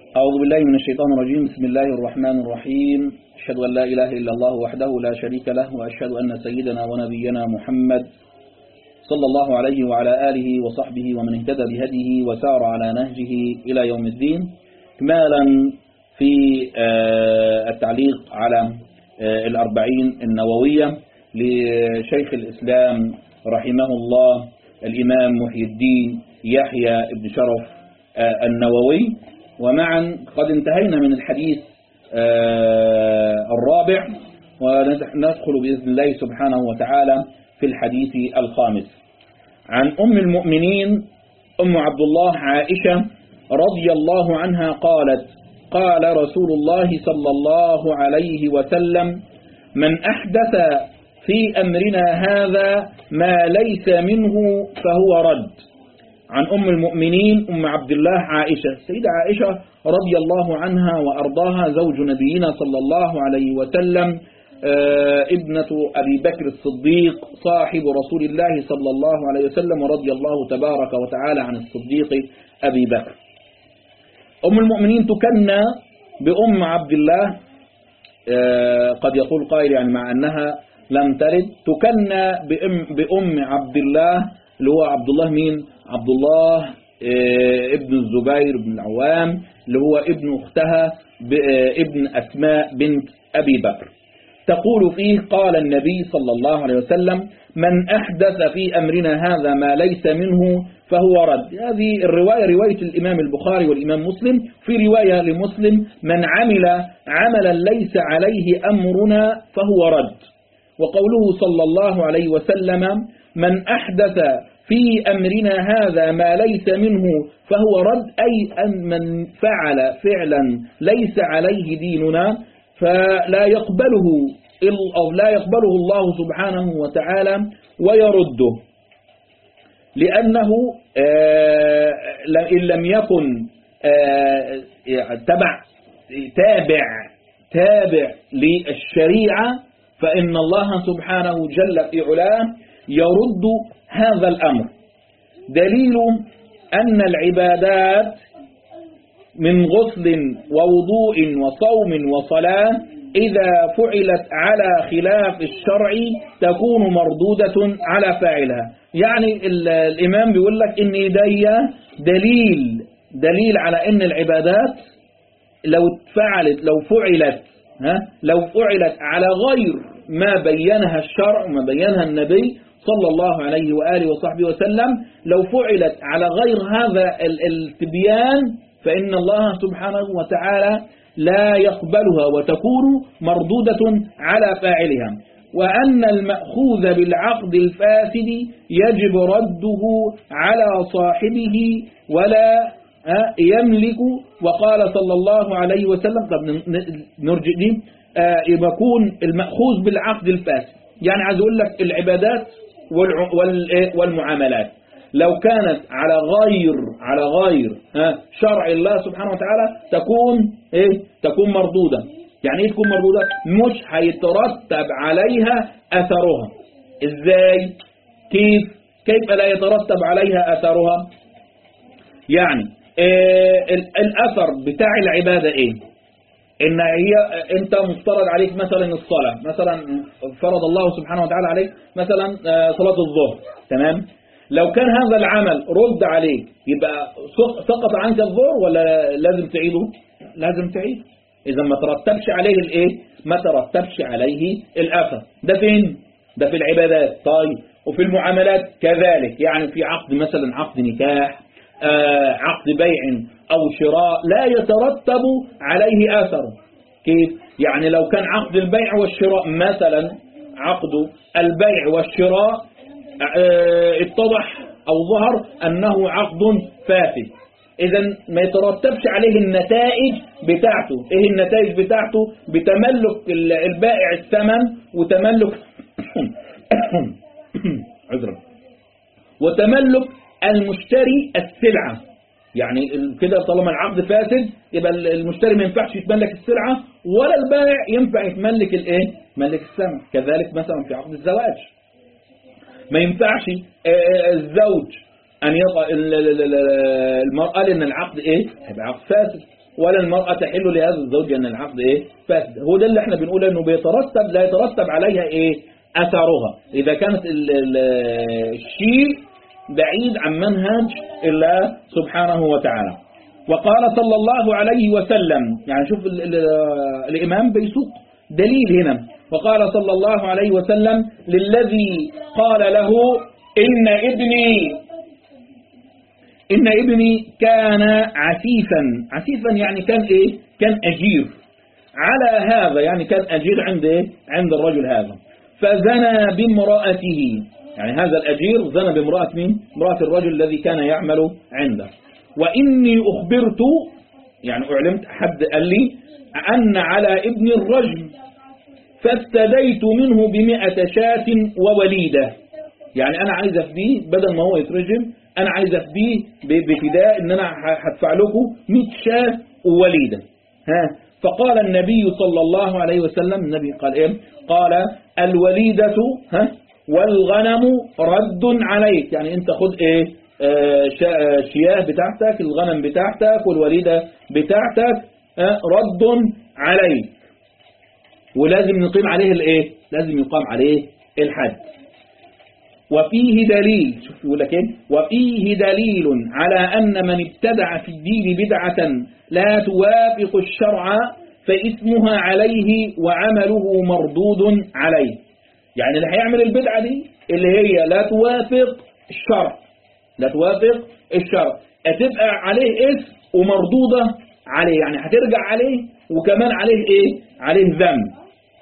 أعوذ بالله من الشيطان الرجيم بسم الله الرحمن الرحيم أشهد أن لا إله إلا الله وحده لا شريك له وأشهد أن سيدنا ونبينا محمد صلى الله عليه وعلى آله وصحبه ومن اهتدى بهديه وسار على نهجه إلى يوم الدين كمالا في التعليق على الأربعين النووية لشيخ الإسلام رحمه الله الإمام محي الدين يحيى بن شرف النووي ومعا قد انتهينا من الحديث الرابع وندخل بإذن الله سبحانه وتعالى في الحديث الخامس عن أم المؤمنين أم عبد الله عائشة رضي الله عنها قالت قال رسول الله صلى الله عليه وسلم من أحدث في أمرنا هذا ما ليس منه فهو رد عن أم المؤمنين أم عبد الله عائشة سيدة عائشة رضي الله عنها وأرضاها زوج نبينا صلى الله عليه وسلم ابنة أبي بكر الصديق صاحب رسول الله صلى الله عليه وسلم ورضي الله تبارك وتعالى عن الصديق أبي بكر أم المؤمنين تكنى بأم عبد الله قد يقول قائل يعني مع أنها لم ترد تكنى بأم, بأم عبد الله اللي هو عبد الله مين عبد الله ابن الزبير بن العوام اللي هو ابن أختها ابن أسماء بنت أبي بكر تقول فيه قال النبي صلى الله عليه وسلم من أحدث في أمرنا هذا ما ليس منه فهو رد هذه الرواية رواية الإمام البخاري والإمام مسلم في رواية لمسلم من عمل عملا ليس عليه أمرنا فهو رد وقوله صلى الله عليه وسلم من أحدث في أمرنا هذا ما ليس منه فهو رد أي أن من فعل فعلا ليس عليه ديننا فلا يقبله أو لا يقبله الله سبحانه وتعالى ويرده لأنه إن لم يكن تبع تابع تابع للشريعة فإن الله سبحانه جل في علاه يرد هذا الأمر دليل أن العبادات من غسل ووضوء وصوم وصلاة إذا فعلت على خلاف الشرع تكون مردودة على فاعلها يعني الإمام بيقول لك إن دي دليل دليل على إن العبادات لو فعلت لو فعلت ها لو فعلت على غير ما بينها الشرع وما بينها النبي صلى الله عليه وآله وصحبه وسلم لو فعلت على غير هذا التبيان فإن الله سبحانه وتعالى لا يقبلها وتكون مردودة على فاعلها وأن المأخوذ بالعقد الفاسد يجب رده على صاحبه ولا يملك وقال صلى الله عليه وسلم طب نرجع دي يكون المأخوذ بالعقد الفاسد يعني عايز أقول لك العبادات والمعاملات لو كانت على غير على غير شرع الله سبحانه وتعالى تكون ايه تكون مردودة يعني ايه تكون مردودة مش هيترتب عليها اثرها ازاي كيف كيف لا يترتب عليها اثرها يعني إيه الاثر بتاع العبادة ايه ان هي انت مفترض عليك مثلا الصلاة مثلا فرض الله سبحانه وتعالى عليك مثلا صلاة الظهر تمام لو كان هذا العمل رد عليك يبقى سقط عنك الظهر ولا لازم تعيده لازم تعيده اذا ما ترتبش عليه الايه ما ترتبش عليه الاثر ده فين ده في العبادات طيب وفي المعاملات كذلك يعني في عقد مثلا عقد نكاح آه عقد بيع أو شراء لا يترتب عليه أثر كيف؟ يعني لو كان عقد البيع والشراء مثلا عقد البيع والشراء اه اتضح أو ظهر أنه عقد فاسد إذا ما يترتبش عليه النتائج بتاعته إيه النتائج بتاعته بتملك البائع الثمن وتملك عذرا وتملك المشتري السلعة يعني كده طالما العقد فاسد يبقى المشتري ما ينفعش يتملك السلعة ولا البائع ينفع يتملك الايه ملك الثمن كذلك مثلا في عقد الزواج ما ينفعش الزوج أن يضع المرأة لأن العقد إيه هيبقى عقد فاسد ولا المرأة تحل لهذا الزوج أن العقد إيه فاسد هو ده اللي احنا بنقول أنه بيترتب لا يترتب عليها إيه أثرها إذا كانت ال ال الشيء بعيد عن منهج الله سبحانه وتعالى وقال صلى الله عليه وسلم يعني شوف ال ال الإمام بيسوق دليل هنا وقال صلى الله عليه وسلم للذي قال له إن ابني إن ابني كان عفيفا عفيفا يعني كان إيه كان أجير على هذا يعني كان أجير عند إيه عند الرجل هذا فزنى بامرأته يعني هذا الأجير زنى بامرأة مين امرأة الرجل الذي كان يعمل عنده وإني أخبرت يعني أعلمت حد قال لي أن على ابن الرجل فافتديت منه بمئة شاة ووليدة يعني أنا عايز أفديه بدل ما هو يترجم أنا عايز أفديه بفداء إن أنا هدفع لكم 100 شاة ووليدة ها فقال النبي صلى الله عليه وسلم النبي قال إيه قال الوليدة ها والغنم رد عليك يعني أنت خد إيه آه شياه بتاعتك الغنم بتاعتك والوليدة بتاعتك آه رد عليك ولازم نقيم عليه الايه لازم يقام عليه الحد وفيه دليل شوف يقول لك ايه وفيه دليل على أن من ابتدع في الدين بدعة لا توافق الشرع فإثمها عليه وعمله مردود عليه يعني اللي هيعمل البدعة دي اللي هي لا توافق الشرع لا توافق الشرع هتبقى عليه اسم ومردودة عليه يعني هترجع عليه وكمان عليه ايه عليه ذنب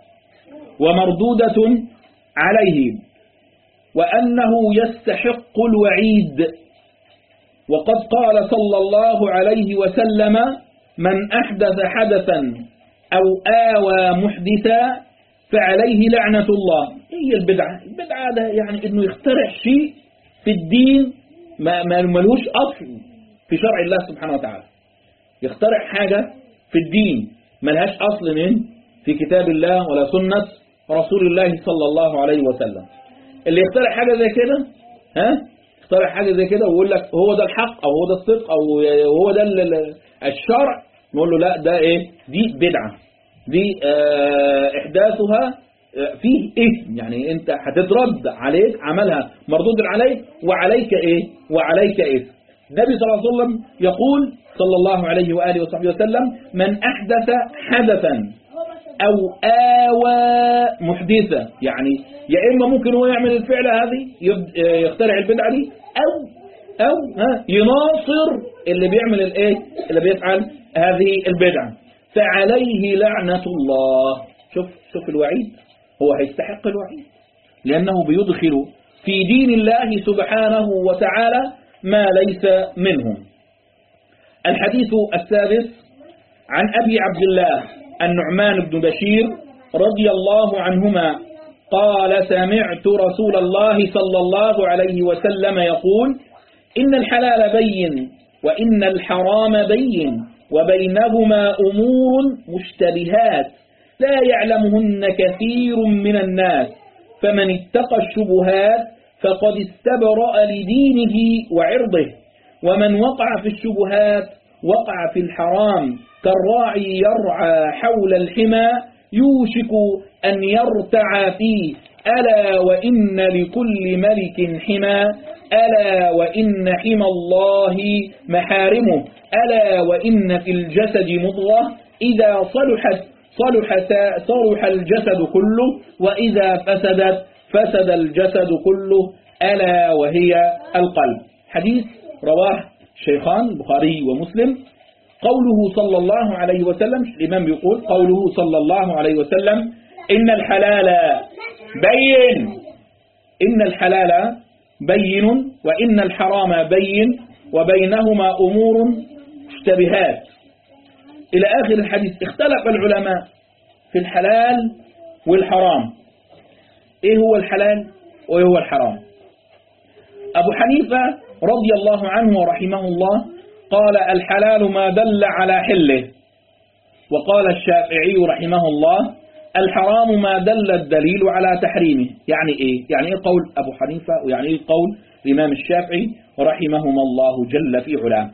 ومردودة عليه وأنه يستحق الوعيد وقد قال صلى الله عليه وسلم من أحدث حدثا أو آوى محدثا فعليه لعنة الله هي البدعة البدعة ده يعني انه يخترع شيء في الدين ما ملوش أصل في شرع الله سبحانه وتعالى يخترع حاجة في الدين ملهاش أصل من في كتاب الله ولا سنة رسول الله صلى الله عليه وسلم اللي يخترع حاجة زي كده ها يخترع حاجة زي كده ويقول لك هو ده الحق أو هو ده الصدق أو هو ده الشرع نقول له لا ده إيه دي بدعة دي اه إحداثها فيه إثم يعني أنت هتترد عليك عملها مردود عليك وعليك إيه وعليك إثم النبي صلى الله عليه وسلم يقول صلى الله عليه وآله وصحبه وسلم من أحدث حدثا أو آوى محدثة يعني يا إما ممكن هو يعمل الفعلة هذه يخترع البدعة دي أو أو ها يناصر اللي بيعمل الإيه اللي بيفعل هذه البدعة فعليه لعنة الله شوف شوف الوعيد هو هيستحق الوعيد لأنه بيدخل في دين الله سبحانه وتعالى ما ليس منهم الحديث السادس عن أبي عبد الله النعمان بن بشير رضي الله عنهما قال سمعت رسول الله صلى الله عليه وسلم يقول إن الحلال بين وإن الحرام بين وبينهما أمور مشتبهات لا يعلمهن كثير من الناس فمن اتقى الشبهات فقد استبرأ لدينه وعرضه ومن وقع في الشبهات وقع في الحرام كالراعي يرعى حول الحمى يوشك أن يرتع فيه ألا وإن لكل ملك حمى ألا وإن حمى الله محارمه ألا وإن في الجسد مضغة إذا صلحت صلح, صلح الجسد كله وإذا فسدت فسد الجسد كله ألا وهي القلب حديث رواه الشيخان البخاري ومسلم قوله صلى الله عليه وسلم الإمام يقول قوله صلى الله عليه وسلم إن الحلال بين إن الحلال بين وإن الحرام بين وبينهما أمور مشتبهات إلى آخر الحديث اختلف العلماء في الحلال والحرام إيه هو الحلال وإيه هو الحرام أبو حنيفة رضي الله عنه ورحمه الله قال الحلال ما دل على حله وقال الشافعي رحمه الله الحرام ما دل الدليل على تحريمه يعني إيه؟ يعني إيه قول أبو حنيفة ويعني إيه قول الإمام الشافعي رحمهما الله جل في علاه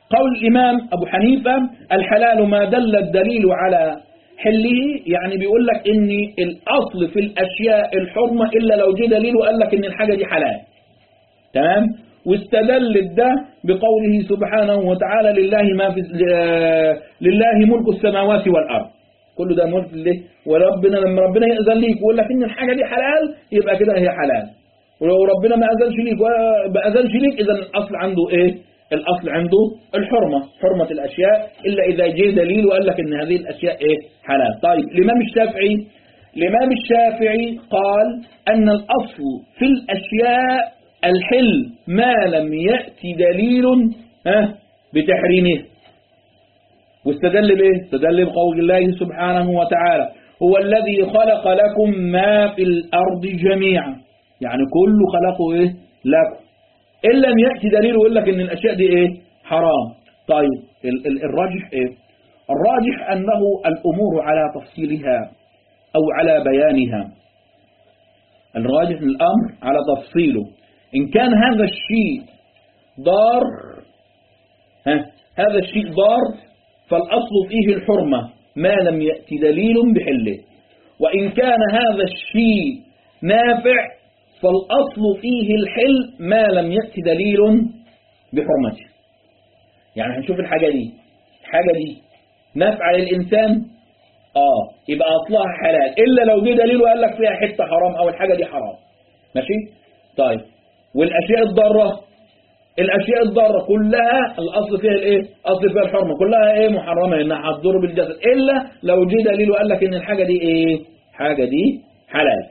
قول الإمام أبو حنيفة الحلال ما دل الدليل على حله يعني بيقول لك إن الأصل في الأشياء الحرمة إلا لو جه دليل وقال لك إن الحاجة دي حلال تمام واستدل ده بقوله سبحانه وتعالى لله ما في لله ملك السماوات والأرض كل ده ملك لله وربنا لما ربنا يأذن ليك ويقول لك إن الحاجة دي حلال يبقى كده هي حلال ولو ربنا ما أذنش ليك وما أذنش ليك إذا الأصل عنده إيه الأصل عنده الحرمة حرمة الأشياء إلا إذا جاء دليل وقال لك إن هذه الأشياء إيه حلال طيب الإمام الشافعي الإمام الشافعي قال أن الأصل في الأشياء الحل ما لم يأتي دليل ها بتحريمه واستدل به استدل بقول الله سبحانه وتعالى هو الذي خلق لكم ما في الأرض جميعا يعني كل خلقه إيه لكم إن لم يأتي دليل ويقول لك إن الأشياء دي إيه حرام طيب الراجح إيه الراجح أنه الأمور على تفصيلها أو على بيانها الراجح الأمر على تفصيله إن كان هذا الشيء ضار ها هذا الشيء ضار فالأصل فيه الحرمة ما لم يأتي دليل بحله وإن كان هذا الشيء نافع فالأصل فيه الحل ما لم يأتي دليل بحرمته يعني هنشوف الحاجة دي الحاجة دي نافعة للإنسان آه يبقى أصلها حلال إلا لو جه دليل وقال لك فيها حتة حرام أو الحاجة دي حرام ماشي طيب والأشياء الضارة الأشياء الضارة كلها الأصل فيها الإيه أصل فيها الحرمة كلها إيه محرمة إنها هتضر بالجسد إلا لو جه دليل وقال لك إن الحاجة دي إيه حاجة دي حلال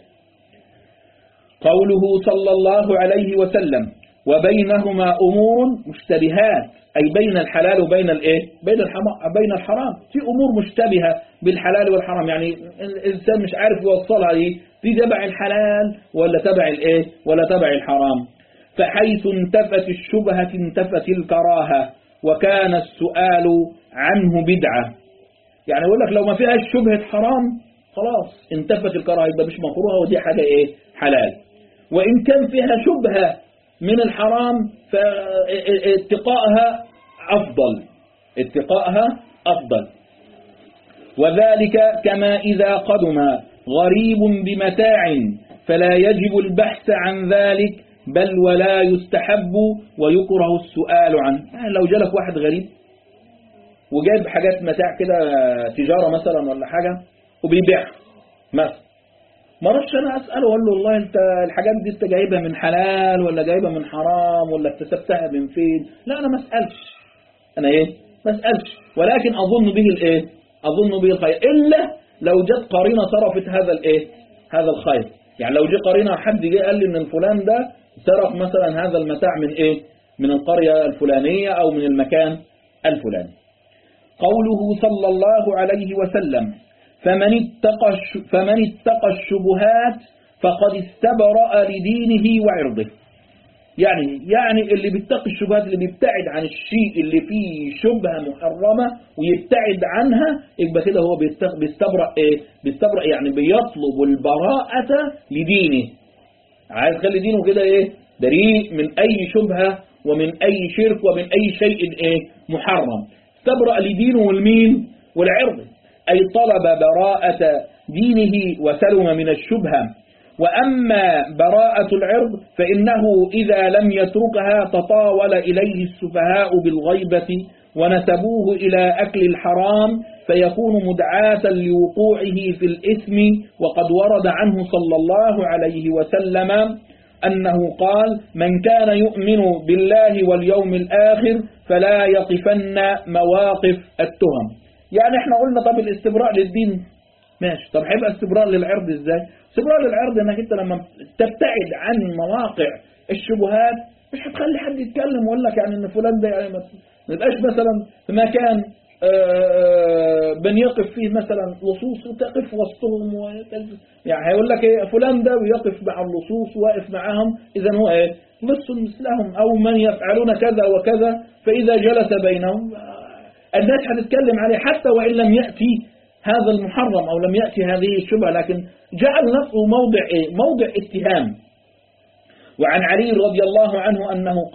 قوله صلى الله عليه وسلم وبينهما أمور مشتبهات أي بين الحلال وبين الإيه بين بين الحرام في أمور مشتبهة بالحلال والحرام يعني الإنسان مش عارف يوصلها دي في تبع الحلال ولا تبع الإيه ولا تبع الحرام فحيث انتفت الشبهة انتفت الكراهة وكان السؤال عنه بدعة يعني يقول لك لو ما فيها شبهة حرام خلاص انتفت الكراهة يبقى مش مكروهة ودي حاجة إيه حلال وإن كان فيها شبهة من الحرام فاتقاءها أفضل اتقاءها أفضل وذلك كما إذا قدم غريب بمتاع فلا يجب البحث عن ذلك بل ولا يستحب ويكره السؤال عنه يعني لو جالك واحد غريب وجايب حاجات متاع كده تجارة مثلا ولا حاجة وبيبيعها مثلا ما رحش انا اساله اقول له والله انت الحاجات دي انت جايبها من حلال ولا جايبها من حرام ولا اكتسبتها من فين لا انا ما اسالش انا ايه ما اسالش ولكن اظن به الايه اظن به الخير الا لو جت قرينه صرفت هذا الايه هذا الخير يعني لو جه قرينه حد جه قال لي ان الفلان ده سرق مثلا هذا المتاع من ايه من القريه الفلانيه او من المكان الفلاني قوله صلى الله عليه وسلم فمن اتقى فمن اتقى الشبهات فقد استبرأ لدينه وعرضه يعني يعني اللي بيتقي الشبهات اللي بيبتعد عن الشيء اللي فيه شبهة محرمة ويبتعد عنها يبقى كده هو بيستبرأ ايه بيستبرأ يعني بيطلب البراءة لدينه عايز يخلي دينه كده ايه بريء من اي شبهة ومن اي شرك ومن اي شيء ايه محرم استبرأ لدينه والمين والعرض أي طلب براءة دينه وسلم من الشبهة وأما براءة العرض فإنه إذا لم يتركها تطاول إليه السفهاء بالغيبة ونسبوه إلى أكل الحرام فيكون مدعاة لوقوعه في الإثم وقد ورد عنه صلى الله عليه وسلم أنه قال من كان يؤمن بالله واليوم الآخر فلا يقفن مواقف التهم يعني احنا قلنا طب الاستبراء للدين ماشي طب هيبقى استبراء للعرض ازاي استبراء للعرض انك انت لما تبتعد عن مواقع الشبهات مش هتخلي حد يتكلم ويقول لك يعني ان فلان ده يعني ما يبقاش مثلا في مكان بنيقف فيه مثلا لصوص وتقف وسطهم يعني هيقول لك ايه فلان ده بيقف مع اللصوص واقف معاهم اذا هو ايه لص مثلهم او من يفعلون كذا وكذا فاذا جلس بينهم الناس هتتكلم عليه حتى وإن لم يأتي هذا المحرم أو لم يأتي هذه الشبهة لكن جعل نفسه موضع إيه؟ موضع اتهام وعن علي رضي الله عنه أنه قال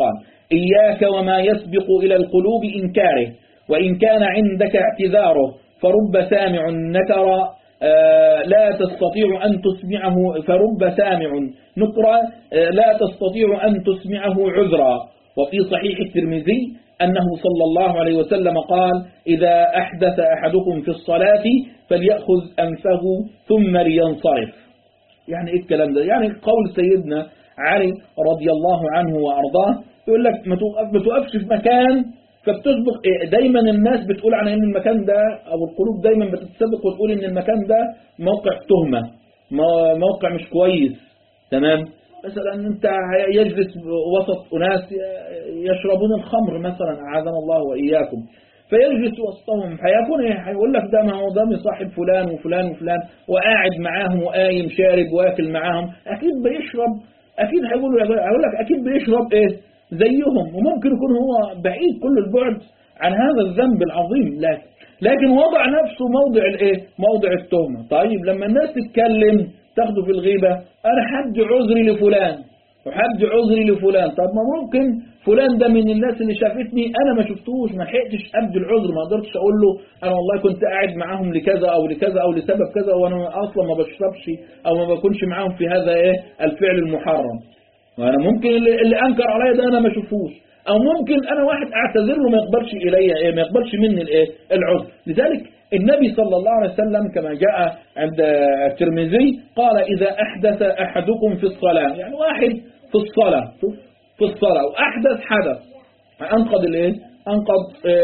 إياك وما يسبق إلى القلوب إنكاره وإن كان عندك اعتذاره فرب سامع نكر آه، لا تستطيع أن تسمعه فرب سامع نكرا آه، لا تستطيع أن تسمعه عذرا وفي صحيح الترمذي أنه صلى الله عليه وسلم قال إذا أحدث أحدكم في الصلاة فليأخذ أنفه ثم لينصرف يعني إيه الكلام ده يعني قول سيدنا علي رضي الله عنه وأرضاه يقول لك ما توقفش في مكان فبتسبق إيه دايما الناس بتقول عن ان المكان ده او القلوب دايما بتتسبق وتقول ان المكان ده موقع تهمة موقع مش كويس تمام مثلا انت يجلس وسط اناس يشربون الخمر مثلا اعاذنا الله واياكم فيجلس وسطهم فيكون ايه هيقول لك ده ما هو ده مصاحب فلان وفلان وفلان وقاعد معاهم وقايم شارب واكل معاهم اكيد بيشرب اكيد هيقول هيقول لك اكيد بيشرب ايه زيهم وممكن يكون هو بعيد كل البعد عن هذا الذنب العظيم لكن لكن وضع نفسه موضع الايه موضع التهمة طيب لما الناس تتكلم تاخده في الغيبة انا حد عذري لفلان وحد عذري لفلان طب ما ممكن فلان ده من الناس اللي شافتني انا ما شفتوش ما لحقتش ابدي العذر ما قدرتش اقول له انا والله كنت قاعد معاهم لكذا او لكذا او لسبب كذا وانا اصلا ما بشربش او ما بكونش معاهم في هذا ايه الفعل المحرم وانا ممكن اللي انكر عليا ده انا ما اشوفوش او ممكن انا واحد اعتذر له ما يقبلش الي ايه ما يقبلش مني الايه العذر لذلك النبي صلى الله عليه وسلم كما جاء عند الترمذي قال اذا احدث احدكم في الصلاه يعني واحد في الصلاه في الصلاه واحدث حدث انقض الايه انقض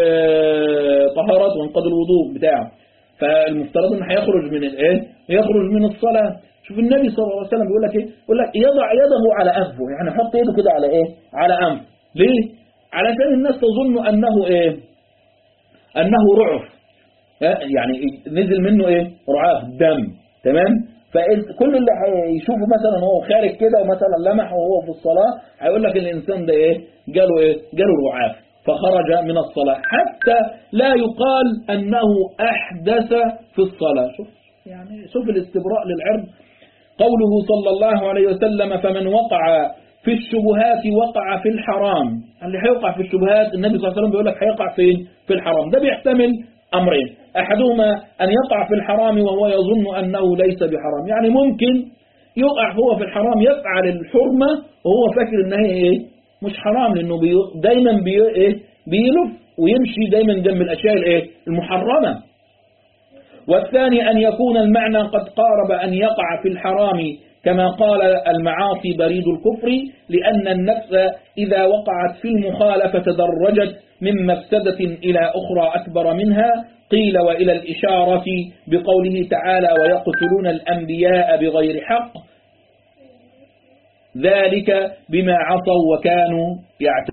اه طهارته وانقض الوضوء بتاعه فالمفترض ان هيخرج من الايه يخرج من الصلاه شوف النبي صلى الله عليه وسلم بيقول لك ايه يقول لك يضع يده على أنفه يعني حط يده كده على ايه على أنفه ليه علشان الناس تظن أنه ايه أنه رعف يعني نزل منه ايه رعاف دم تمام فكل اللي هيشوفه مثلا هو خارج كده ومثلا لمح وهو في الصلاة هيقول لك الإنسان ده ايه جاله ايه جاله رعاف فخرج من الصلاة حتى لا يقال أنه أحدث في الصلاة شوف يعني شوف الاستبراء للعرض قوله صلى الله عليه وسلم فمن وقع في الشبهات وقع في الحرام اللي هيوقع في الشبهات النبي صلى الله عليه وسلم بيقول لك هيقع فين في الحرام ده بيحتمل أمرين أحدهما أن يقع في الحرام وهو يظن أنه ليس بحرام يعني ممكن يقع هو في الحرام يفعل الحرمة وهو فاكر أنها إيه مش حرام لأنه بي دايما بي إيه بيلف ويمشي دايما جنب الأشياء الإيه المحرمة والثاني أن يكون المعنى قد قارب أن يقع في الحرام كما قال المعاصي بريد الكفر لأن النفس إذا وقعت في المخالفة تدرجت من مفسدة إلى أخرى أكبر منها قيل وإلى الإشارة بقوله تعالى ويقتلون الأنبياء بغير حق ذلك بما عصوا وكانوا يعتدون